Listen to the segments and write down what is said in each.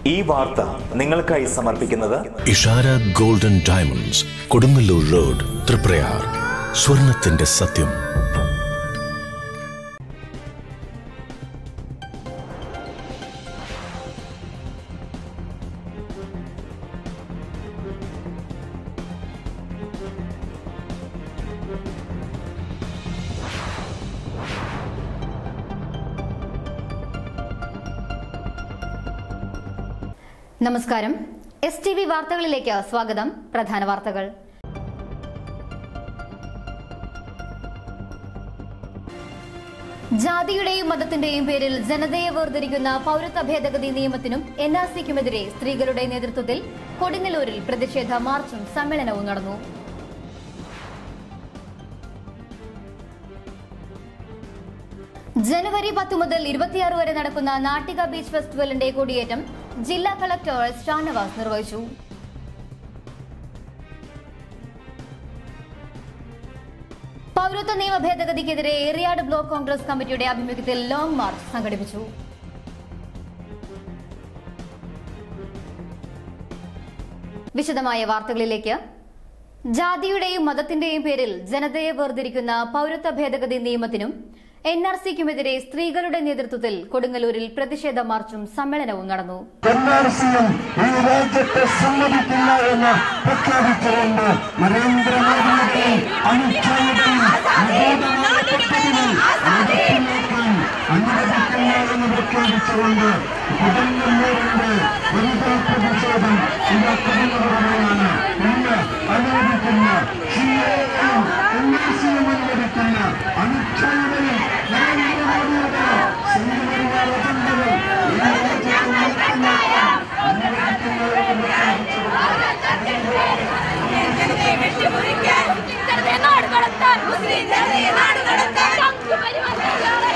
ഈ വാർത്ത നിങ്ങൾക്കായി സമർപ്പിക്കുന്നത് Ishara golden diamonds Kodungallur road Triprayar സ്വർണത്തിന്റെ സത്യം നമസ്കാരം എസ് ടി വി വാർത്തകളിലേക്ക് സ്വാഗതം പ്രധാന വാർത്തകൾ ജാതിയുടെയും മതത്തിന്റെയും പേരിൽ ജനതയെ വേർതിരിക്കുന്ന പൗരത്വ ഭേദഗതി നിയമത്തിനും എൻ ആർ സിക്കുമെതിരെ സ്ത്രീകളുടെ നേതൃത്വത്തിൽ കൊടുങ്ങല്ലൂരിൽ പ്രതിഷേധ മാർച്ചും സമ്മേളനവും നടന്നു ജനുവരി പത്ത് മുതൽ ഇരുപത്തിയാറ് വരെ നടക്കുന്ന നാട്ടിക ബീച്ച് ഫെസ്റ്റിവലിന്റെ കൊടിയേറ്റം ജില്ലാ കളക്ടർ എസ് ഷാനവാസ് നിർവഹിച്ചു പൗരത്വ നിയമ ഭേദഗതിക്കെതിരെ ഏറിയാട് ബ്ലോക്ക് കോൺഗ്രസ് കമ്മിറ്റിയുടെ ആഭിമുഖ്യത്തിൽ ലോങ് മാർച്ച് സംഘടിപ്പിച്ചു വിശദമായ വാർത്തകളിലേക്ക് ജാതിയുടെയും മതത്തിന്റെയും പേരിൽ ജനതയെ വേർതിരിക്കുന്ന പൗരത്വ ഭേദഗതി നിയമത്തിനും എൻ ആർ സിക്കുമെതിരെ സ്ത്രീകളുടെ നേതൃത്വത്തിൽ കൊടുങ്ങല്ലൂരിൽ പ്രതിഷേധ മാർച്ചും സമ്മേളനവും നടന്നു എൻ ആർ സിയും ഈ രാജ്യത്തെ സമ്മതിക്കില്ല എന്ന് പ്രഖ്യാപിച്ചുകൊണ്ട് നരേന്ദ്രമോദിയുടെയും അമിത്ഷായുടെയും നിഗൂഢമായ പദ്ധതികൾ നടപ്പിലാക്കാൻ അനുവദിക്കില്ല എന്ന് പ്രഖ്യാപിച്ചുകൊണ്ട് കൊടുങ്ങല്ലൂരിന്റെ വനിതാ പ്രതിഷേധം ഇന്ന് കൊടുങ്ങല്ലൂരിലാണ് ഇന്ന് അനുവദിക്കുന്ന സിയെയും എൻ ആർ സിയും അനുവദിക്കുന്ന അമിത്ഷായുടെയും നരേന്ദ്രമോദിയുടെയും സംഘപരിവാർ അജണ്ടകൾ ഈ രാജ്യത്തെ നടപ്പിലാക്കാൻ അനുവദിക്കില്ല എന്ന് ജനതയെ വെട്ടിമുറിക്കാൻ ജനതയെ നാട് കടത്താൻ മുസ്ലിം ജനതയെ നാട് കടത്താൻ സംഘ് പരിവാരങ്ങളെ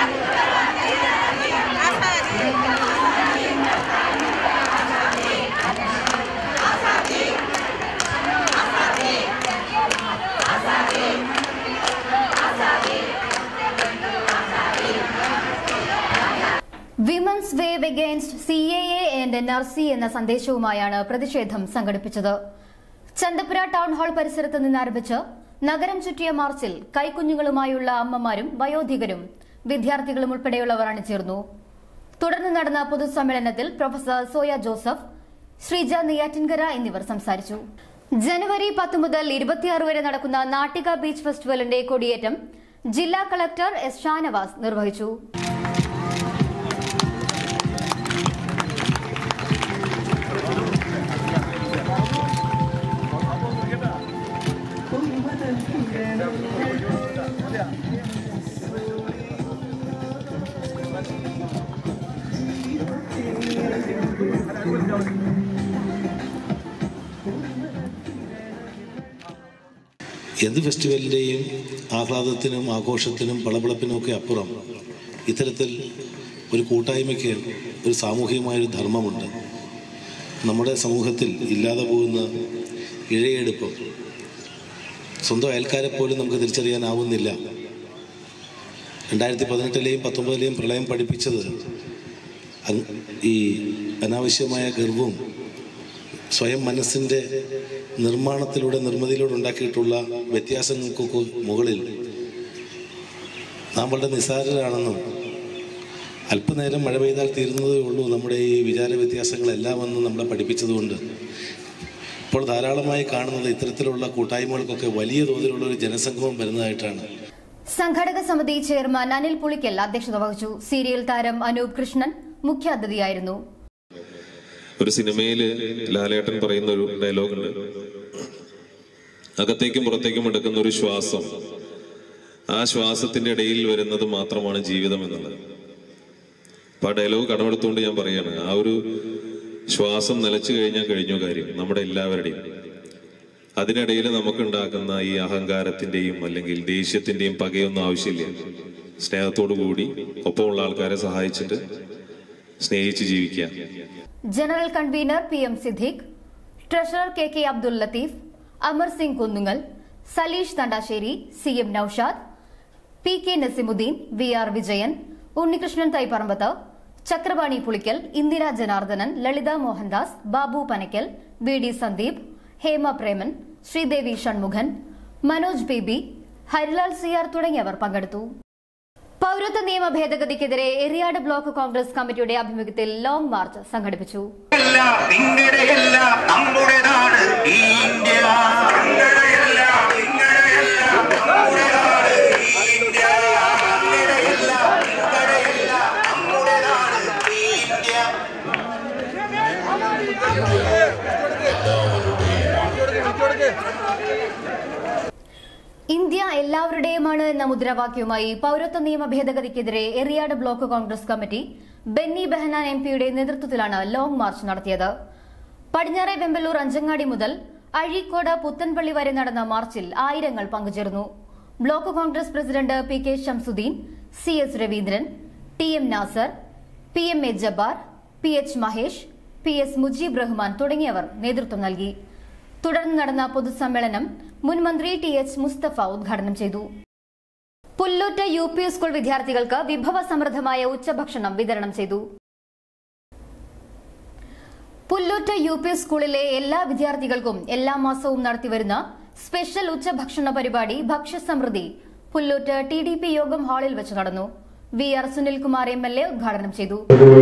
women's wave against C A A and N R C എന്ന സന്ദേശവുമായാണ് പ്രതിഷേധം സംഘടിപ്പിച്ചത് ചന്തപുര ടൗൺ ഹാൾ പരിസരത്ത് നിന്ന് ആരംഭിച്ച് നഗരം ചുറ്റിയ മാർച്ചിൽ കൈക്കുഞ്ഞുങ്ങളുമായുള്ള അമ്മമാരും വയോധികരും വിദ്യാർത്ഥികളും ഉൾപ്പെടെയുള്ളവർ അണിചേർന്നു തുടർന്ന് നടന്ന പൊതുസമ്മേളനത്തിൽ പ്രൊഫസർ സോയ ജോസഫ് ശ്രീജ നെയ്യാറ്റിൻകര എന്നിവർ സംസാരിച്ചു ജനുവരി പത്ത് മുതൽ ഇരുപത്തിയാറ് വരെ നടക്കുന്ന നാട്ടിക ബീച്ച് ഫെസ്റ്റിവലിന്റെ കൊടിയേറ്റം ജില്ലാ കളക്ടർ എസ് ഷാനവാസ് നിർവഹിച്ചു എന്ത് ഫെസ്റ്റിവലിൻ്റെയും ആഹ്ലാദത്തിനും ആഘോഷത്തിനും പളപളപ്പിനും ഒക്കെ അപ്പുറം ഇത്തരത്തിൽ ഒരു കൂട്ടായ്മയ്ക്ക് ഒരു സാമൂഹികമായൊരു ധർമ്മമുണ്ട് നമ്മുടെ സമൂഹത്തിൽ ഇല്ലാതെ പോകുന്ന ഇഴയെടുപ്പ് സ്വന്തം അയൽക്കാരെ പോലും നമുക്ക് തിരിച്ചറിയാനാവുന്നില്ല രണ്ടായിരത്തി പതിനെട്ടിലെയും പത്തൊമ്പതിലെയും പ്രളയം പഠിപ്പിച്ചത് അങ് ഈ അനാവശ്യമായ ഗർവും സ്വയം മനസ്സിൻ്റെ നിർമ്മാണത്തിലൂടെ നിർമ്മിതിയിലൂടെ ഉണ്ടാക്കിയിട്ടുള്ള വ്യത്യാസങ്ങൾക്കൊക്കെ മുകളിൽ നാം വളരെ നിസ്സാരരാണെന്നും അല്പനേരം മഴ പെയ്താൽ തീരുന്നതേ ഉള്ളൂ നമ്മുടെ ഈ വിചാര വ്യത്യാസങ്ങളെല്ലാം എന്ന് നമ്മളെ പഠിപ്പിച്ചതുകൊണ്ട് ഇപ്പോൾ ധാരാളമായി കാണുന്നത് ഇത്തരത്തിലുള്ള കൂട്ടായ്മകൾക്കൊക്കെ വലിയ തോതിലുള്ള ഒരു ജനസംഗമം വരുന്നതായിട്ടാണ് സംഘാടക സമിതി ചെയർമാൻ അനിൽ പുളിക്കൽ അധ്യക്ഷത വഹിച്ചു സീരിയൽ താരം അനൂപ് കൃഷ്ണൻ മുഖ്യാതിഥിയായിരുന്നു ഒരു സിനിമയിൽ ലാലേട്ടൻ പറയുന്ന ഒരു ഡയലോഗ് ഉണ്ട് അകത്തേക്കും പുറത്തേക്കും എടുക്കുന്ന ഒരു ശ്വാസം ആ ശ്വാസത്തിന്റെ ഇടയിൽ വരുന്നത് മാത്രമാണ് ജീവിതം എന്നുള്ളത് അപ്പൊ ആ ഡയലോഗ് കടമെടുത്തുകൊണ്ട് ഞാൻ പറയാണ് ആ ഒരു ശ്വാസം നിലച്ചു കഴിഞ്ഞാൽ കഴിഞ്ഞു കാര്യം നമ്മുടെ എല്ലാവരുടെയും അതിനിടയിൽ നമുക്കുണ്ടാക്കുന്ന ഈ അഹങ്കാരത്തിന്റെയും അല്ലെങ്കിൽ ദേഷ്യത്തിന്റെയും പകയൊന്നും ആവശ്യമില്ല സ്നേഹത്തോടു കൂടി ഒപ്പമുള്ള ആൾക്കാരെ സഹായിച്ചിട്ട് സ്നേഹിച്ച് ജീവിക്കാം general convener P M Siddique treasurer K K Abdul Latheef Amar Singh Kunnungal Saleesh Thandassery C M Naushad P K Nazimuddin V R Vijayan Unnikrishnan Thaiparambath Chakrapani Pulikkal Indira Janardhanan Lalitha Mohandas Babu Panakkal V D Sandeep Hema Preman Sreedevi Shanmughan Manoj Baby Harilal Siyar തുടങ്ങിയവർ പങ്കെടുത്തു പൌരത്വ നിയമ ഭേദഗതിക്കെതിരെ എറിയാട് ബ്ലോക്ക് കോൺഗ്രസ് കമ്മിറ്റിയുടെ ആഭിമുഖ്യത്തിൽ ലോങ് മാർച്ച് സംഘടിപ്പിച്ചു എല്ലാം നിങ്ങളുടെയെല്ലാം നമ്മുടേതാണ് ഈ ഇന്ത്യ നിങ്ങളുടെയെല്ലാം നിങ്ങളുടെയെല്ലാം നമ്മുടേതാണ് ഈ ഇന്ത്യ നിങ്ങളുടെയെല്ലാം നിങ്ങളുടെയെല്ലാം നമ്മുടേതാണ് ഈ ഇന്ത്യ ഇന്ത്യ എല്ലാവരുടെയുമാണ് എന്ന മുദ്രാവാക്യവുമായി പൌരത്വ നിയമ ഭേദഗതിക്കെതിരെ Eriyad block Congress committee Benny Behanan M പിയുടെ നേതൃത്വത്തിലാണ് ലോങ് മാർച്ച് നടത്തിയത് പടിഞ്ഞാറെ വെമ്പലൂർ അഞ്ചങ്ങാടി മുതൽ അഴീക്കോട് പുത്തൻപള്ളി വരെ നടന്ന മാർച്ചിൽ ആയിരങ്ങൾ പങ്കുചേർന്നു block Congress president P K Shamsuddin C S Raveendran T M Nasar P M A Jabbar P H Mahesh P S Mujeeb Rahman തുടങ്ങിയവർ നേതൃത്വം നൽകി തുടർന്ന് നടന്ന പൊതുസമ്മേളനം മുൻ മന്ത്രി ടി എച്ച് മുസ്തഫ ഉദ്ഘാടനം ചെയ്തു പുല്ലൂറ്റ് യു പി സ്കൂൾ വിദ്യാർത്ഥികൾക്ക് വിഭവസമൃദ്ധമായ ഉച്ചഭക്ഷണം വിതരണം ചെയ്തു പുല്ലൂറ്റ് യു പി സ്കൂളിലെ എല്ലാ വിദ്യാർത്ഥികൾക്കും എല്ലാ മാസവും നടത്തിവരുന്ന സ്പെഷ്യൽ ഉച്ചഭക്ഷണ പരിപാടി ഭക്ഷ്യസമൃദ്ധി പുല്ലൂറ്റ് ടി ഡി പി യോഗം ഹാളിൽ വെച്ച് നടന്നു V R Sunilkumar M L A ഉദ്ഘാടനം ചെയ്തു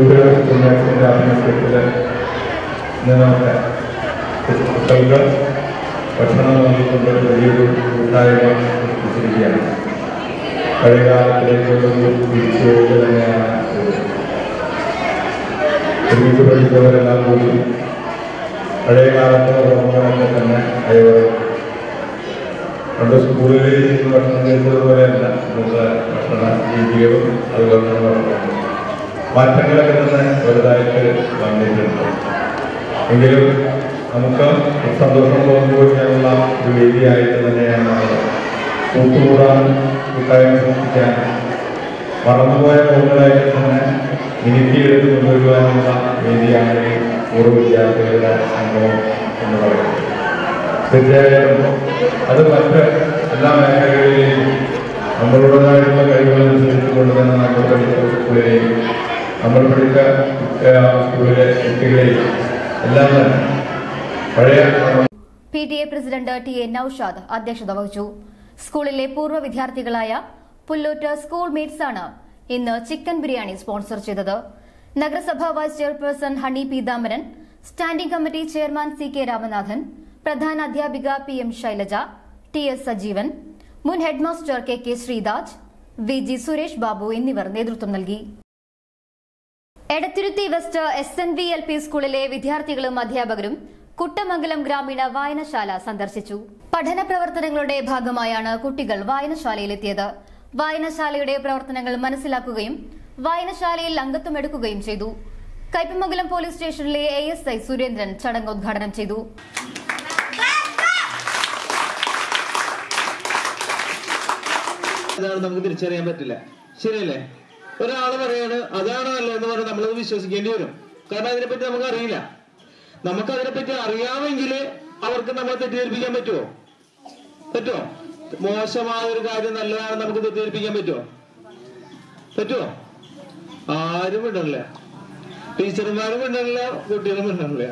കുട്ടികൾക്ക് ഭക്ഷണം നൽകിക്കൊണ്ട് വലിയൊരു കൂട്ടായ്മ സൃഷ്ടിച്ചിരിക്കുകയാണ് പഴയകാലത്തിലേക്കുള്ളൊരു തിരിച്ചുപോക്ക് തന്നെയാണ് ഇത്. ഒരുമിച്ച് പഠിച്ചവരെല്ലാം കൂടി പഴയ കാലത്തെ ഓർമ്മകളൊക്കെ തന്നെ അയവ് പണ്ട് സ്കൂളുകളിൽ ഇരുന്ന് ഭക്ഷണം കഴിച്ചതുപോലെയല്ല ഇന്നത്തെ ഭക്ഷണ രീതികളും അതുപോലെ തന്നെ ഭക്ഷണവും മാറ്റങ്ങളൊക്കെ തന്നെ വലുതായിട്ട് വന്നിട്ടുണ്ട് എങ്കിലും നമുക്ക് സന്തോഷം തോന്നുമ്പോഴേക്കുള്ള ഒരു വേദിയായിട്ട് തന്നെയാണ് നമ്മൾ കൂട്ടുകൂടാനും കൂട്ടായ്മ സൃഷ്ടിക്കാൻ മറന്നുപോയ ഓർമ്മകളായിട്ട് തന്നെ മിനുക്കിയെടുത്ത് കൊണ്ടുവരുവാനുള്ള വേദിയാണ് ഈ പൂർവ്വ വിദ്യാർത്ഥികളുടെ സംഗമം എന്ന് പറയുന്നത് തീർച്ചയായിട്ടും അത് മറ്റ് എല്ലാ മേഖലകളിലെയും നമ്മളുടേതായിട്ടുള്ള കഴിവുകളനുസരിച്ച് കൊണ്ട് തന്നെ നമ്മൾ പഠിച്ച സ്കൂളിലെയും നമ്മൾ പഠിച്ച ആ, സ്കൂളിലെ കുട്ടികളെയും എല്ലാം തന്നെ പഴയ P T A president T A Naushad അധ്യക്ഷത വഹിച്ചു സ്കൂളിലെ പൂർവ്വ വിദ്യാർത്ഥികളായ പുല്ലൂറ്റ് സ്കൂൾ മേറ്റ്സ് ആണ് ഇന്ന് ചിക്കൻ ബിരിയാണി സ്പോൺസർ ചെയ്തത് നഗരസഭാ vice chairperson Honey Peethambaran standing committee chairman C K Ramanathan പ്രധാന അധ്യാപിക P M Shailaja T S Sajeevan മുൻ headmaster K K Sreedaj V G Suresh Babu എന്നിവർ നേതൃത്വം നൽകി Edathiruthy west S N V L P സ്കൂളിലെ വിദ്യാർത്ഥികളും അധ്യാപകരും കുട്ടമംഗലം ഗ്രാമീണ വായനശാല സന്ദർശിച്ചു പഠന പ്രവർത്തനങ്ങളുടെ ഭാഗമായാണ് കുട്ടികൾ വായനശാലയിലെത്തിയത് വായനശാലയുടെ പ്രവർത്തനങ്ങൾ മനസ്സിലാക്കുകയും വായനശാലയിൽ അംഗത്വം എടുക്കുകയും ചെയ്തു കയ്പമംഗലം പോലീസ് സ്റ്റേഷനിലെ എ എസ് ഐ സുരേന്ദ്രൻ ചടങ്ങ് ഉദ്ഘാടനം ചെയ്തു ഇതാണ് നമുക്ക് തിരിച്ചറിയാൻ പറ്റില്ല ശരിയല്ലേ ഒരാള് പറയാണ് അതാണ് നല്ലത് എന്ന് പറഞ്ഞാൽ നമ്മളത് വിശ്വസിക്കേണ്ടി വരും കാരണം അതിനെപ്പറ്റി നമുക്ക് അറിയില്ല നമുക്ക് അതിനെപ്പറ്റി അറിയാമെങ്കിൽ അവർക്ക് നമ്മളെ തെറ്റിദ്ധരിപ്പിക്കാൻ പറ്റുമോ പറ്റുമോ മോശമായ ഒരു കാര്യം നല്ലതാണെന്ന് നമുക്ക് തെറ്റിദ്ധരിപ്പിക്കാൻ പറ്റുമോ പറ്റുമോ ആരും വിടണില്ല ടീച്ചർമാരും വിടണില്ല കുട്ടികളും വിടണില്ല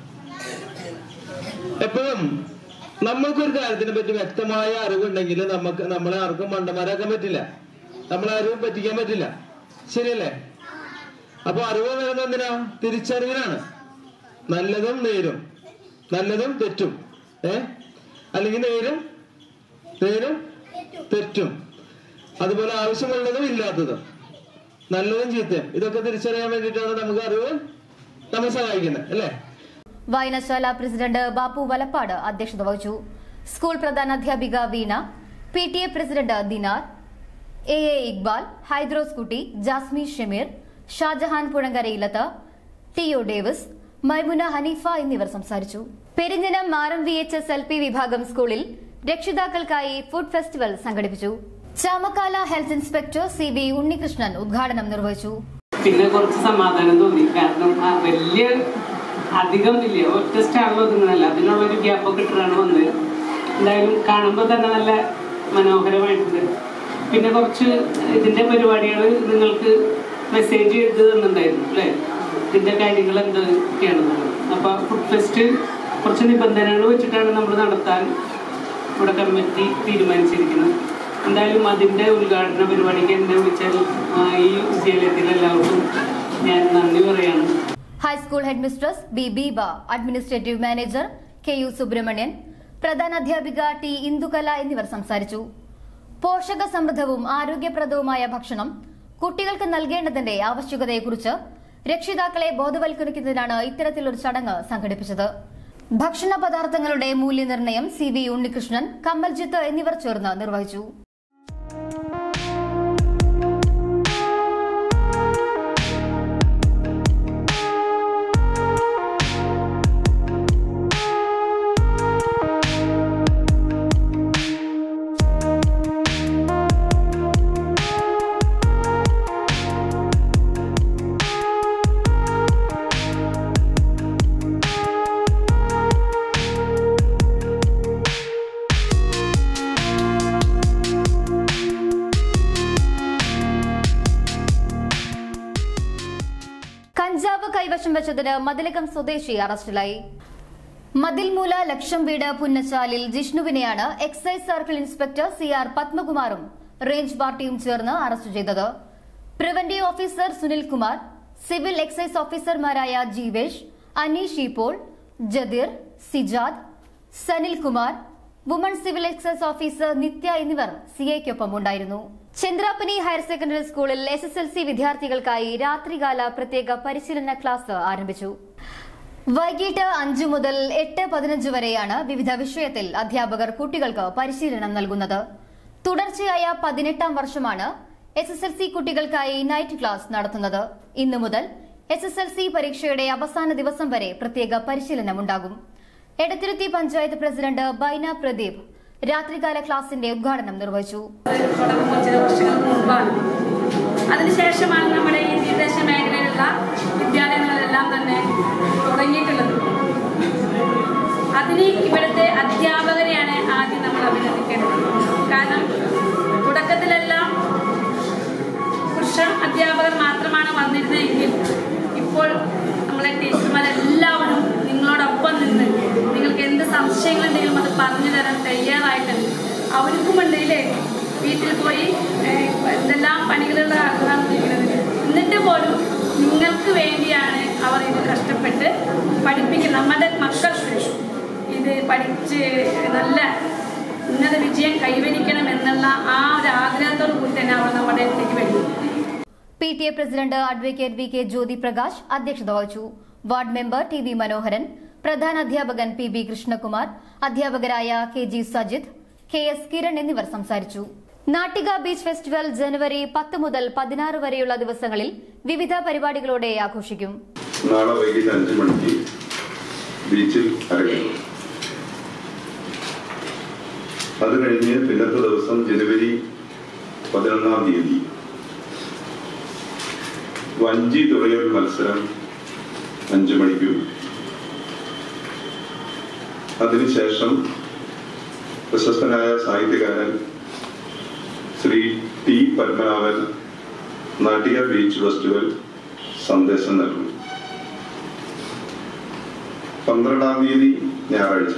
എപ്പോഴും നമ്മൾക്കൊരു കാര്യത്തിനെ പറ്റി വ്യക്തമായ അറിവുണ്ടെങ്കിൽ നമുക്ക് നമ്മളെ ആർക്കും മണ്ടന്മാരാക്കാൻ പറ്റില്ല നമ്മളെ ആരും പറ്റിക്കാൻ പറ്റില്ല ശരിയല്ലേ അപ്പൊ അറിവ് വരുന്നത് എന്തിനാ തിരിച്ചറിവിനാണ് നല്ലതും നേരും നല്ലതും തെറ്റും ഏ അല്ലെങ്കിൽ നേരും നേരും തെറ്റും അതുപോലെ ആവശ്യമുള്ളതും ഇല്ലാത്തതും നല്ലതും ചീത്തയും ഇതൊക്കെ തിരിച്ചറിയാൻ വേണ്ടിയിട്ടാണ് നമുക്ക് അറിവ് നമ്മെ സഹായിക്കുന്നത് അല്ലേ വായനശാല പ്രസിഡന്റ് ബാപ്പു വലപ്പാട് അധ്യക്ഷത വഹിച്ചു സ്കൂൾ പ്രധാനാധ്യാപിക Veena P T A president Dinar A A Iqbal Hydros Kutty Jasmi Shameer Shajahan Puzhankarayilath T O Davis Maimuna Haneefa എന്നിവർ സംസാരിച്ചു പെരിഞ്ഞനം മാരം V H S L P വിഭാഗം സ്കൂളിൽ രക്ഷിതാക്കൾക്കായി ഫുഡ് ഫെസ്റ്റിവൽ സംഘടിപ്പിച്ചു Chamakkala health inspector C V Unnikrishnan ഉദ്ഘാടനം നിർവഹിച്ചു പിന്നെ കുറച്ച് സമാധാനം തോന്നി കാരണം ആ വലിയ അധികം ഇല്ല ഒറ്റ സ്റ്റാളിൽ ഒതുങ്ങുന്നല്ല അതിനുള്ളൊരു ഗ്യാപ്പൊക്കെ ഇട്ടിട്ടാണ് വന്നത് എന്തായാലും കാണുമ്പോൾ തന്നെ നല്ല മനോഹരമായിട്ടുണ്ട് പിന്നെ കുറച്ച് ഇതിന്റെ പരിപാടികൾ നിങ്ങൾക്ക് മെസ്സേജ് എഴുതി തന്നിട്ടുണ്ടായിരുന്നു അല്ലേ ഇതിന്റെ കാര്യങ്ങൾ എന്തൊക്കെയാണെന്നുള്ളത് അപ്പൊ ഫുഡ് ഫെസ്റ്റ് കുറച്ച് നിബന്ധനകൾ വെച്ചിട്ടാണ് നമ്മൾ നടത്താൻ ഇവിടെ കമ്മിറ്റി തീരുമാനിച്ചിരിക്കുന്നത് എന്തായാലും അതിന്റെ ഉദ്ഘാടന പരിപാടിക്ക് എന്നെ വിളിച്ചാൽ ആ, ഈ വിദ്യാലയത്തിൽ എല്ലാവർക്കും ഞാൻ നന്ദി പറയാണ് high school headmistress B Beeba administrative manager K U Subrahmanyan പ്രധാന അധ്യാപിക ടി ഇന്ദുകല എന്നിവർ സംസാരിച്ചു പോഷക സമൃദ്ധവും ആരോഗ്യപ്രദവുമായ ഭക്ഷണം കുട്ടികൾക്ക് നൽകേണ്ടതിന്റെ ആവശ്യകതയെക്കുറിച്ച് രക്ഷിതാക്കളെ ബോധവൽക്കരിക്കുന്നതിനാണ് ഇത്തരത്തിലൊരു ചടങ്ങ് സംഘടിപ്പിച്ചത് ഭക്ഷണ പദാർത്ഥങ്ങളുടെ മൂല്യനിർണ്ണയം സി വി ഉണ്ണികൃഷ്ണൻ കമ്മൽജിത്ത് എന്നിവർ ചേർന്ന് നിർവഹിച്ചു കഞ്ചാവ് കൈവശം വെച്ചതിന് മതിലകം സ്വദേശി അറസ്റ്റിലായി മതിൽമൂല ലക്ഷം വീട് പുന്നച്ചാലിൽ ജിഷ്ണുവിനെയാണ് excise circle inspector C R പത്മകുമാറും റേഞ്ച് പാർട്ടിയും ചേർന്ന് അറസ്റ്റ് ചെയ്തത് preventive officer Sunil Kumar civil excise ഓഫീസർമാരായ ജീവേഷ് അനീഷ് ഇപ്പോൾ Jadeer Sijad Sanil Kumar woman civil excise officer Nithya എന്നിവർ സിഐക്കൊപ്പം ഉണ്ടായിരുന്നു ചന്ദ്രാപ്പനി ഹയർ സെക്കൻഡറി സ്കൂളിൽ എസ് എസ് എൽ സി വിദ്യാർത്ഥികൾക്കായി രാത്രികാല പ്രത്യേക പരിശീലന ക്ലാസ് ആരംഭിച്ചു വൈകിട്ട് അഞ്ചു മുതൽ എട്ട് പതിനഞ്ച് വരെയാണ് വിവിധ വിഷയത്തിൽ അധ്യാപകർ കുട്ടികൾക്ക് പരിശീലനം നൽകുന്നത് തുടർച്ചയായ പതിനെട്ടാം വർഷമാണ് എസ് എസ് എൽ സി കുട്ടികൾക്കായി നൈറ്റ് ക്ലാസ് നടത്തുന്നത് ഇന്നു മുതൽ എസ് എസ് എൽ സി പരീക്ഷയുടെ അവസാന ദിവസം വരെ പ്രത്യേക പരിശീലനം ഉണ്ടാകും എടത്തിരുത്തി പഞ്ചായത്ത് പ്രസിഡന്റ് ബൈന പ്രദീപ് രാത്രികാല ക്ലാസിന്റെ ഉദ്ഘാടനം നിർവഹിച്ചു തുടങ്ങുമ്പോൾ ചില വർഷങ്ങൾക്ക് മുമ്പാണ് അതിനുശേഷമാണ് നമ്മുടെ ഈ തീരദേശ മേഖലയിലുള്ള വിദ്യാലയങ്ങളിലെല്ലാം തന്നെ തുടങ്ങിയിട്ടുള്ളത് അതിന് ഇവിടുത്തെ അധ്യാപകരെയാണ് ആദ്യം നമ്മൾ അഭിനന്ദിക്കേണ്ടത് കാരണം തുടക്കത്തിലെല്ലാം പുരുഷ അധ്യാപകർ മാത്രമാണ് വന്നിരുന്നതെങ്കിൽ ഇപ്പോൾ നമ്മളെ ടീച്ചർമാരെല്ലാവരും നിങ്ങളോടൊപ്പം നിന്ന് നിങ്ങൾക്ക് എന്ത് സംശയങ്ങളുണ്ടെങ്കിലും അത് പറഞ്ഞു തരാൻ തയ്യാറായിട്ടുണ്ട് അവർക്കുമുണ്ട് ഇല്ലേ വീട്ടിൽ പോയി ഏഹ്, എന്തെല്ലാം പണികളുള്ള ആളുകളാണ് ചെയ്യുന്നത് എന്നിട്ട് പോലും നിങ്ങൾക്ക് വേണ്ടിയാണ് അവർ ഇത് കഷ്ടപ്പെട്ട് പഠിപ്പിക്കുന്നത് നമ്മുടെ മക്കൾക്ക് ഇത് പഠിച്ച് നല്ല ഉന്നത വിജയം കൈവരിക്കണം എന്നുള്ള ആ ഒരു ആഗ്രഹത്തോടു കൂടി തന്നെ അവർ നമ്മുടെ അടുത്തേക്ക് വരുന്നു P T A president advocate V K Jyothi Prakash അധ്യക്ഷത വഹിച്ചു ward member T V Manoharan പ്രധാന അധ്യാപകൻ പി ബി കൃഷ്ണകുമാർ അധ്യാപകരായ K G Sajith K S Kiran എന്നിവർ സംസാരിച്ചു നാട്ടിക ബീച്ച് ഫെസ്റ്റിവൽ ജനുവരി പത്ത് മുതൽ പതിനാറ് വരെയുള്ള ദിവസങ്ങളിൽ വിവിധ പരിപാടികളോടെ ആഘോഷിക്കും നാളെ വൈകിട്ട് അഞ്ച് മണിക്ക് ബീച്ചിൽ അരങ്ങേറും അത് കഴിഞ്ഞ് പിന്നത്തെ ദിവസം ജനുവരി പതിനൊന്നാം തീയതി വഞ്ചി തുഴയൽ മത്സരം അഞ്ചു മണിക്കും അതിനുശേഷം പ്രശസ്തനായ സാഹിത്യകാരൻ Shri T Padmanabhan Nattika beach festival സന്ദേശം നൽകും പന്ത്രണ്ടാം തീയതി ഞായറാഴ്ച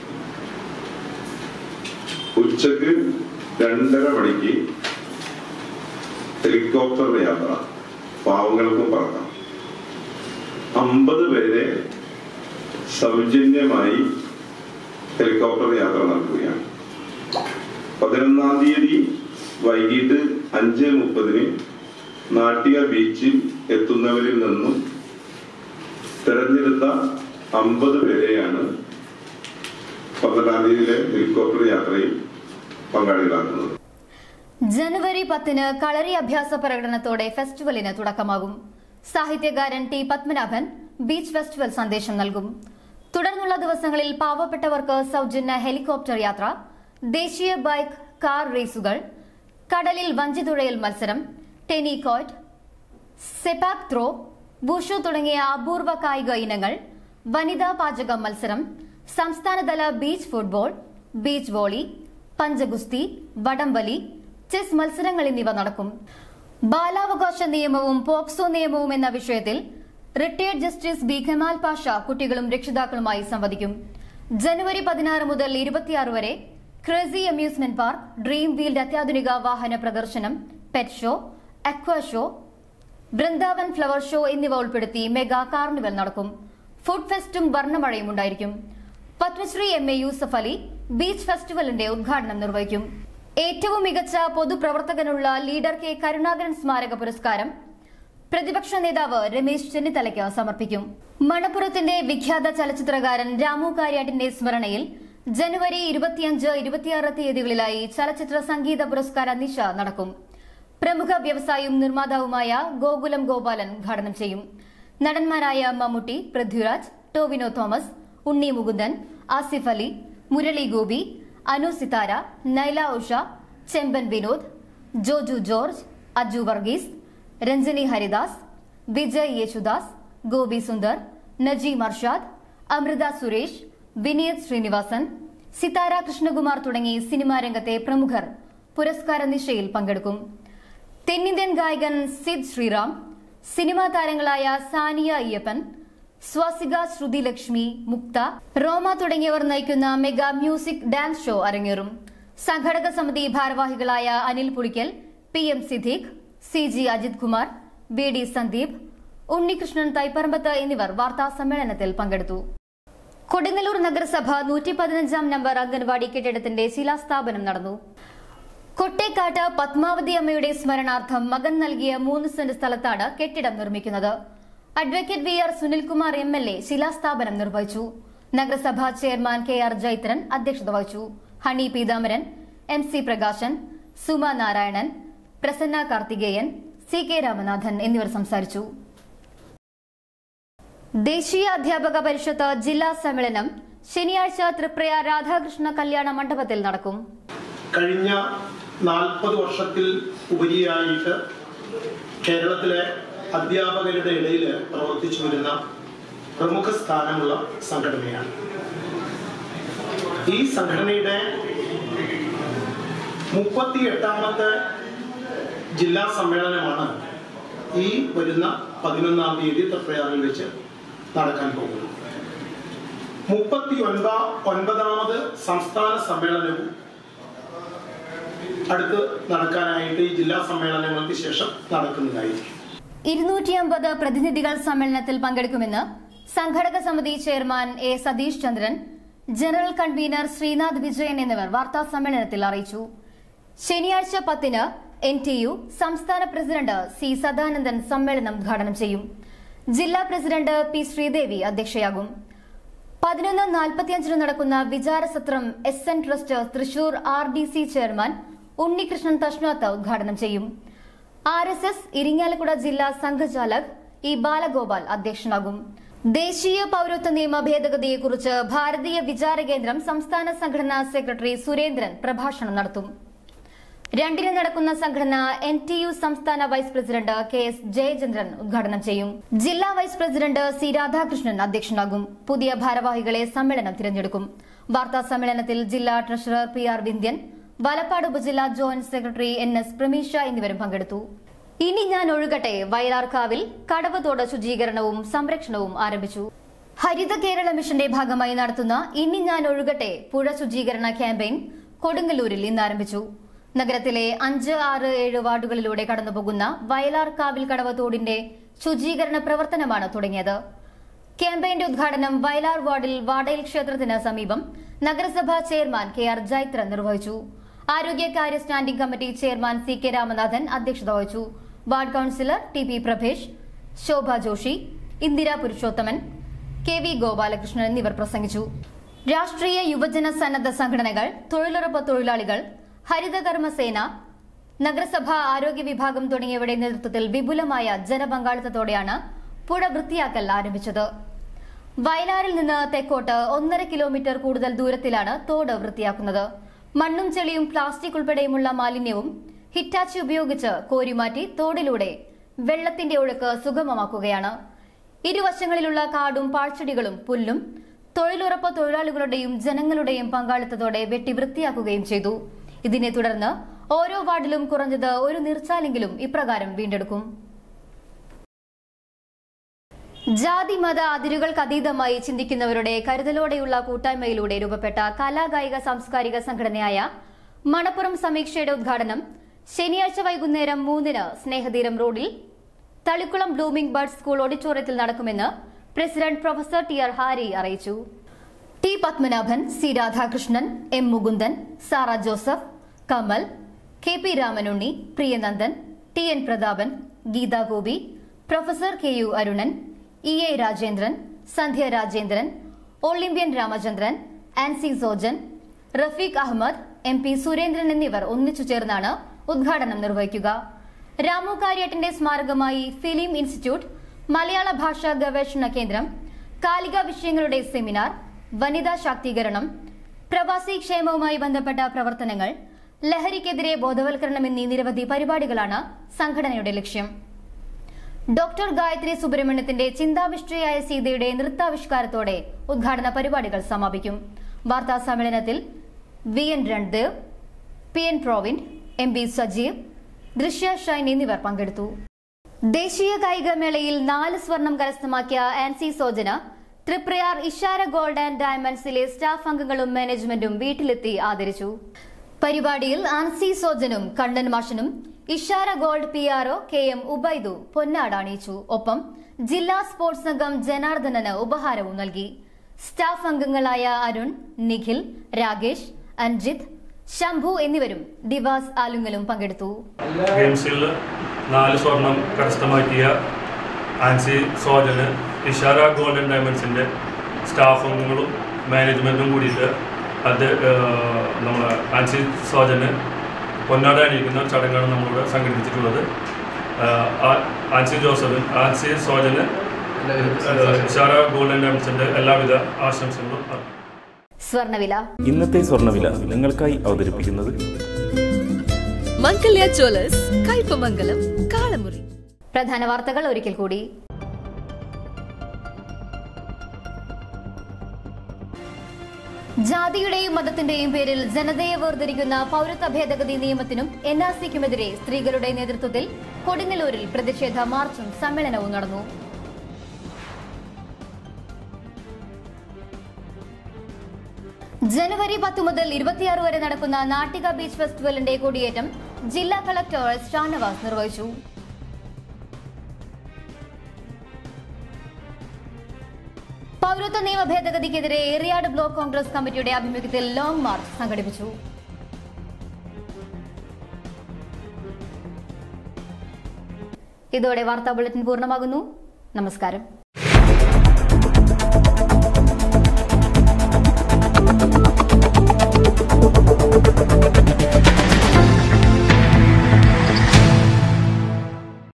ഉച്ചക്ക് രണ്ടര മണിക്ക് ഹെലികോപ്റ്റർ യാത്ര പാവങ്ങൾക്കും പറക്കാം അമ്പത് പേരെ സൗജന്യമായി ഹെലികോപ്റ്റർ യാത്ര നടത്തുകയാണ് പതിനൊന്നാം തീയതി വൈകിട്ട് അഞ്ച് മുപ്പതിന് നാട്ടിക ബീച്ചിൽ എത്തുന്നവരിൽ നിന്നും തെരഞ്ഞെടുത്ത അമ്പത് പേരെയാണ് പന്ത്രണ്ടാം തീയതിയിലെ ഹെലികോപ്റ്റർ യാത്രയിൽ പങ്കാളികളാക്കുന്നത് ജനുവരി പത്തിന് കളരി അഭ്യാസ പ്രകടനത്തോടെ ഫെസ്റ്റിവലിന് തുടക്കമാകും സാഹിത്യകാരൻ ടി പത്മനാഭൻ ബീച്ച് ഫെസ്റ്റിവൽ സന്ദേശം നൽകും തുടർന്നുള്ള ദിവസങ്ങളിൽ പാവപ്പെട്ടവർക്ക് സൗജന്യ ഹെലികോപ്റ്റർ യാത്ര ദേശീയ ബൈക്ക് കാർ റേസുകൾ കടലിൽ വഞ്ചിതുഴയൽ മത്സരം ടെനികോറ്റ് സെപാക് ത്രോ ബുഷു തുടങ്ങിയ അപൂർവ കായിക ഇനങ്ങൾ വനിതാ പാചക മത്സരം സംസ്ഥാനതല ബീച്ച് ഫുട്ബോൾ ബീച്ച് വോളി പഞ്ചഗുസ്തി വടംവലി ചെസ് മത്സരങ്ങൾ എന്നിവ നടക്കും ബാലാവകാശ നിയമവും പോക്സോ നിയമവും എന്ന വിഷയത്തിൽ retired justice B Khamal Pasha കുട്ടികളും രക്ഷിതാക്കളുമായി സംവദിക്കും ജനുവരി പതിനാറ് മുതൽ ഇരുപത്തിയാറ് വരെ crazy amusement park dream wheeled അത്യാധുനിക വാഹന പ്രദർശനം pet show aqua show Vrindavan flower show എന്നിവ ഉൾപ്പെടുത്തി മെഗാ കാർണിവൽ നടക്കും ഫുഡ് ഫെസ്റ്റും വർണ്ണമഴയും ഉണ്ടായിരിക്കും Padmashri M A Yusuff Ali beach ഫെസ്റ്റിവലിന്റെ ഉദ്ഘാടനം നിർവഹിക്കും ഏറ്റവും മികച്ച പൊതുപ്രവർത്തകനുള്ള ലീഡർ കെ കരുണാകരൻ സ്മാരക പുരസ്കാരം പ്രതിപക്ഷ നേതാവ് രമേശ് ചെന്നിത്തലയ്ക്ക് സമർപ്പിക്കും മണപ്പുറത്തിന്റെ വിഖ്യാത ചലച്ചിത്രകാരൻ രാമു കാര്യാട്ടിന്റെ സ്മരണയിൽ ജനുവരി ഇരുപത്തിയഞ്ച് ഇരുപത്തിയാറ് തീയതികളിലായി ചലച്ചിത്ര സംഗീത പുരസ്കാര നിശ നടക്കും പ്രമുഖ വ്യവസായിയും നിർമ്മാതാവുമായ ഗോകുലം ഗോപാലൻ ഉദ്ഘാടനം ചെയ്യും നടന്മാരായ മമ്മൂട്ടി പൃഥ്വിരാജ് ടോവിനോ തോമസ് ഉണ്ണി മുകുന്ദൻ ആസിഫ് അലി മുരളി ഗോപി അനു സിതാര നൈല ഉഷ ചെമ്പൻ വിനോദ് ജോജു ജോർജ് അജു വർഗീസ് രഞ്ജനി ഹരിദാസ് വിജയ് യേശുദാസ് ഗോപി സുന്ദർ നജീം അർഷാദ് അമൃത സുരേഷ് വിനീത് ശ്രീനിവാസൻ സിതാര കൃഷ്ണകുമാർ തുടങ്ങി സിനിമാ രംഗത്തെ പ്രമുഖർ പുരസ്കാര നിശയിൽ പങ്കെടുക്കും തെന്നിന്ത്യൻ ഗായകൻ സിദ് ശ്രീറാം സിനിമാ താരങ്ങളായ സാനിയ അയ്യപ്പൻ സ്വാസിക ശ്രുതി ലക്ഷ്മി മുക്ത റോമ തുടങ്ങിയവർ നയിക്കുന്ന മെഗാ മ്യൂസിക് ഡാൻസ് ഷോ അരങ്ങേറും സംഘടക സമിതി ഭാരവാഹികളായ Anil Pulikkal P M Siddique C G Ajith Kumar B D Sandeep Unnikrishnan Thaiparambath എന്നിവർ വാർത്താ സമ്മേളനത്തിൽ പങ്കെടുത്തു കൊടുങ്ങല്ലൂർ നഗരസഭ നൂറ്റി പതിനഞ്ചാം നമ്പർ അംഗൻവാടി കെട്ടിടത്തിന്റെ ശിലാസ്ഥാപനം നടന്നു കൊട്ടേക്കാട്ട് പത്മാവതി അമ്മയുടെ സ്മരണാർത്ഥം മകൻ നൽകിയ മൂന്ന് സെന്റ് സ്ഥലത്താണ് കെട്ടിടം നിർമ്മിക്കുന്നത് advocate V R Sunilkumar M L A ശിലാസ്ഥാപനം നിർവഹിച്ചു നഗരസഭാ ചെയർമാൻ കെ ആർ ജൈത്രൻ അധ്യക്ഷത വഹിച്ചു Honey Peethamaran M C Prakashan Suma Narayanan Prasanna Karthikeyan C K Ramanathan എന്നിവർ സംസാരിച്ചു ദേശീയ അധ്യാപക പരിഷത്ത് ജില്ലാ സമ്മേളനം ശനിയാഴ്ച തൃപ്രയ രാധാകൃഷ്ണ കല്യാണ മണ്ഡപത്തിൽ നടക്കും കഴിഞ്ഞ നാൽപ്പത് വർഷത്തിൽ ഉപരിയായിട്ട് കേരളത്തിലെ അധ്യാപകരുടെ ഇടയിൽ പ്രവർത്തിച്ചു വരുന്ന പ്രമുഖ സ്ഥാനമുള്ള സംഘടനയാണ് ഈ സംഘടനയുടെ മുപ്പത്തി എട്ടാമത്തെ ജില്ലാ സമ്മേളനമാണ് ഈ വരുന്ന പതിനൊന്നാം തീയതി തൃപ്രയാറിൽ വെച്ച് നടക്കാൻ പോകുന്നത് മുപ്പത്തി ഒൻപ ഒൻപതാമത് സംസ്ഥാന സമ്മേളനവും അടുത്ത് നടക്കാനായിട്ട് ഈ ജില്ലാ സമ്മേളനങ്ങൾക്ക് ശേഷം നടക്കുന്നതായിരിക്കും ഇരുന്നൂറ്റി അമ്പത് പ്രതിനിധികൾ സമ്മേളനത്തിൽ പങ്കെടുക്കുമെന്ന് സംഘടക സമിതി chairman A Satheesh Chandran general convener Sreenath Vijayan എന്നിവർ വാർത്താ സമ്മേളനത്തിൽ അറിയിച്ചു ശനിയാഴ്ച പത്തിന് എൻ ടി യു സംസ്ഥാന പ്രസിഡന്റ് സി സദാനന്ദൻ സമ്മേളനം ഉദ്ഘാടനം ചെയ്യും ജില്ലാ പ്രസിഡന്റ് പി ശ്രീദേവി അധ്യക്ഷയാകും പതിനൊന്ന് നാൽപ്പത്തിയഞ്ചിന് നടക്കുന്ന വിചാരസത്രം S N trust Thrissur R D C chairman Unnikrishnan Thashnath ഉദ്ഘാടനം ചെയ്യും ആർ എസ് എസ് ഇരിങ്ങാലക്കുട ജില്ലാ സംഘചാലക് ഇ ബാലഗോപാൽ അധ്യക്ഷനാകും ദേശീയ പൌരത്വ നിയമ ഭേദഗതിയെക്കുറിച്ച് ഭാരതീയ വിചാര കേന്ദ്രം സംസ്ഥാന സംഘടനാ സെക്രട്ടറി സുരേന്ദ്രൻ പ്രഭാഷണം നടത്തും രണ്ടിന് നടക്കുന്ന സംഘടന എൻ ടി യു സംസ്ഥാന vice president K S Jayachandran ഉദ്ഘാടനം ചെയ്യും ജില്ലാ വൈസ് പ്രസിഡന്റ് സി രാധാകൃഷ്ണൻ അധ്യക്ഷനാകും പുതിയ ഭാരവാഹികളെ സമ്മേളനം തിരഞ്ഞെടുക്കും വാർത്താ സമ്മേളനത്തിൽ ജില്ലാ treasurer P R Vindhyan Valappad ഉപജില്ലാ joint secretary N S Prameesha എന്നിവരും പങ്കെടുത്തു ഇനി ഞാൻ ഒഴുകട്ടെ വയലാർക്കാവിൽ കടവത്തോട് ശുചീകരണവും സംരക്ഷണവും ആരംഭിച്ചു ഹരിത കേരള മിഷന്റെ ഭാഗമായി നടത്തുന്ന ഇനി ഞാൻ ഒഴുകട്ടെ പുഴ ശുചീകരണ ക്യാമ്പയിൻ കൊടുങ്ങല്ലൂരിൽ ഇന്ന് ആരംഭിച്ചു നഗരത്തിലെ അഞ്ച് ആറ് ഏഴ് വാർഡുകളിലൂടെ കടന്നുപോകുന്ന വയലാർ കാവിൽ കടവത്തോടിന്റെ ശുചീകരണ പ്രവർത്തനമാണ് തുടങ്ങിയത് ക്യാമ്പയിന്റെ ഉദ്ഘാടനം വയലാർ വാർഡിൽ വാടയിൽ ക്ഷേത്രത്തിന് സമീപം നഗരസഭാ ചെയർമാൻ കെ ആർ ജൈത്ര നിർവഹിച്ചു ആരോഗ്യകാര്യ standing committee chairman C K Ramanathan അധ്യക്ഷത വഹിച്ചു ward councillor T P Prabhesh Shobha Joshy Indira Purushothaman K V Gopalakrishnan എന്നിവർ പ്രസംഗിച്ചു രാഷ്ട്രീയ യുവജന സന്നദ്ധ സംഘടനകൾ തൊഴിലുറപ്പ് തൊഴിലാളികൾ ഹരിതകർമ്മസേന നഗരസഭ ആരോഗ്യ വിഭാഗം തുടങ്ങിയവരുടെ നേതൃത്വത്തിൽ വിപുലമായ ജനപങ്കാളിത്തത്തോടെയാണ് പുഴ വൃത്തിയാക്കൽ ആരംഭിച്ചത് വയലാറിൽ നിന്ന് തെക്കോട്ട് ഒന്നര കിലോമീറ്റർ കൂടുതൽ ദൂരത്തിലാണ് തോട് വൃത്തിയാക്കുന്നത് മണ്ണും ചെളിയും പ്ലാസ്റ്റിക് ഉൾപ്പെടെയുമുള്ള മാലിന്യവും ഹിറ്റാച്ചി ഉപയോഗിച്ച് കോരിമാറ്റി തോടിലൂടെ വെള്ളത്തിന്റെ ഒഴുക്ക് സുഗമമാക്കുകയാണ് ഇരുവശങ്ങളിലുള്ള കാടും പാഴ്ചെടികളും പുല്ലും തൊഴിലുറപ്പ് തൊഴിലാളികളുടെയും ജനങ്ങളുടെയും പങ്കാളിത്തത്തോടെ വെട്ടി വൃത്തിയാക്കുകയും ചെയ്തു ഇതിനെ തുടർന്ന് ഓരോ വാർഡിലും കുറഞ്ഞത് ഒരു നീർച്ചാലെങ്കിലും ഇപ്രകാരം വീണ്ടെടുക്കും ജാതി മത അതിരുകൾക്ക് അതീതമായി ചിന്തിക്കുന്നവരുടെ കരുതലോടെയുള്ള കൂട്ടായ്മയിലൂടെ രൂപപ്പെട്ട കലാകായിക സാംസ്കാരിക സംഘടനയായ മണപ്പുറം സമീക്ഷയുടെ ഉദ്ഘാടനം ശനിയാഴ്ച വൈകുന്നേരം മൂന്നിന് സ്നേഹതീരം റോഡിൽ തളിക്കുളം ബ്ലൂമിംഗ് ബർഡ് സ്കൂൾ ഓഡിറ്റോറിയത്തിൽ നടക്കുമെന്ന് president professor T R Hari അറിയിച്ചു T Padmanabhan C Radhakrishnan M Mukundan Sara Joseph Kamal K P Ramanunni Priyanandan T N Prathapan Geetha Gopi professor K U Arunan E A Rajendran Sandhya Rajendran olympian Ramachandran Ancy Sojan Rafeeq Ahmed M P Surendran എന്നിവർ ഒന്നിച്ചു ചേർന്നാണ് ഉദ്ഘാടനം നിർവഹിക്കുക രാമു കാര്യാട്ടിന്റെ സ്മാരകമായി ഫിലിം ഇൻസ്റ്റിറ്റ്യൂട്ട് മലയാള ഭാഷാ ഗവേഷണ കേന്ദ്രം കാലിക വിഷയങ്ങളുടെ സെമിനാർ വനിതാ ശാക്തീകരണം പ്രവാസി ക്ഷേമവുമായി ബന്ധപ്പെട്ട പ്രവർത്തനങ്ങൾ ലഹരിക്കെതിരെ ബോധവൽക്കരണം എന്നീ നിരവധി പരിപാടികളാണ് സംഘടനയുടെ ലക്ഷ്യം ഡോക്ടർ ഗായത്രി സുബ്രഹ്മണ്യത്തിന്റെ ചിന്താവിഷ്ടയായ സീതയുടെ നൃത്താവിഷ്കാരത്തോടെ ഉദ്ഘാടന പരിപാടികൾ സമാപിക്കും വാർത്താ സമ്മേളനത്തിൽ V N Randev P N Provind M B Sajeev Drishya Shine എന്നിവർ പങ്കെടുത്തു ദേശീയ കായികമേളയിൽ നാല് സ്വർണം കരസ്ഥമാക്കിയ ആൻസി സോജന തൃപ്രയാർ ഇഷാര ഗോൾഡ് ആൻഡ് ഡയമണ്ട്സിലെ സ്റ്റാഫ് അംഗങ്ങളും മാനേജ്മെന്റും വീട്ടിലെത്തി ആദരിച്ചു പരിപാടിയിൽ ആൻസി സോജനും കണ്ണൻ മാഷനും Ishara gold P R O K M Ubaidu പൊന്നാട് അണിയിച്ചു ഒപ്പം ജില്ലാ സ്പോർട്സ് സംഘം ജനാർദ്ദനന് ഉപഹാരവും നൽകി സ്റ്റാഫ് അംഗങ്ങളായ അരുൺ നിഖിൽ രാകേഷ് അഞ്ജിത്ത് ശംഭു എന്നിവരും ദിവാസ് ആലുങ്ങലും പങ്കെടുത്തു ഗെയിംസിൽ നാല് സ്വർണം കരസ്ഥമാക്കിയ ആൻസി സോജന് ഇഷാര ഗോൾഡൻ ഡയമണ്ട്സിൻ്റെ സ്റ്റാഫ് അംഗങ്ങളും മാനേജ്മെൻറ്റും കൂടിയിട്ട് അത് നമ്മൾ ആൻസി സോജന് പൊന്നാട അണിയിക്കുന്ന ചടങ്ങാണ് നമ്മളിവിടെ സംഘടിപ്പിച്ചിട്ടുള്ളത് ആഹ് ആ- ആൻസി ജോസഫിൻ ആൻസി സോജന് ഇഷാര ഗോൾഡൻ ഡയമണ്ട്സിൻ്റെ എല്ലാവിധ ആശംസകളും അർപ്പിക്കുന്നു സ്വർണവില ഇന്നത്തെ സ്വർണ്ണവില നിങ്ങൾക്കായി അവതരിപ്പിക്കുന്നത് മംഗല്യ ജ്വല്ലേഴ്സ് കയ്പമംഗലം കാളമുറി പ്രധാന വാർത്തകൾ ഒരിക്കൽ കൂടി ജാതിയുടെയും മതത്തിന്റെയും പേരിൽ ജനതയെ വേർതിരിക്കുന്ന പൗരത്വ ഭേദഗതി നിയമത്തിനും എൻ ആർ സിക്കുമെതിരെ സ്ത്രീകളുടെ നേതൃത്വത്തിൽ കൊടുങ്ങല്ലൂരിൽ പ്രതിഷേധ മാർച്ചും സമ്മേളനവും നടന്നു ജനുവരി പത്ത് മുതൽ ഇരുപത്തിയാറ് വരെ നടക്കുന്ന നാട്ടിക ബീച്ച് ഫെസ്റ്റിവലിന്റെ കൊടിയേറ്റം ജില്ലാ കളക്ടർ എസ് ഷാനവാസ് നിർവഹിച്ചു പൗരത്വ നിയമ ഭേദഗതിക്കെതിരെ ഏറിയാട് ബ്ലോക്ക് കോൺഗ്രസ് കമ്മിറ്റിയുടെ ആഭിമുഖ്യത്തിൽ ലോങ് മാർച്ച് സംഘടിപ്പിച്ചു ഇതോടെ വാർത്താ ബുള്ളറ്റിൻ പൂർണ്ണമാകുന്നു നമസ്കാരം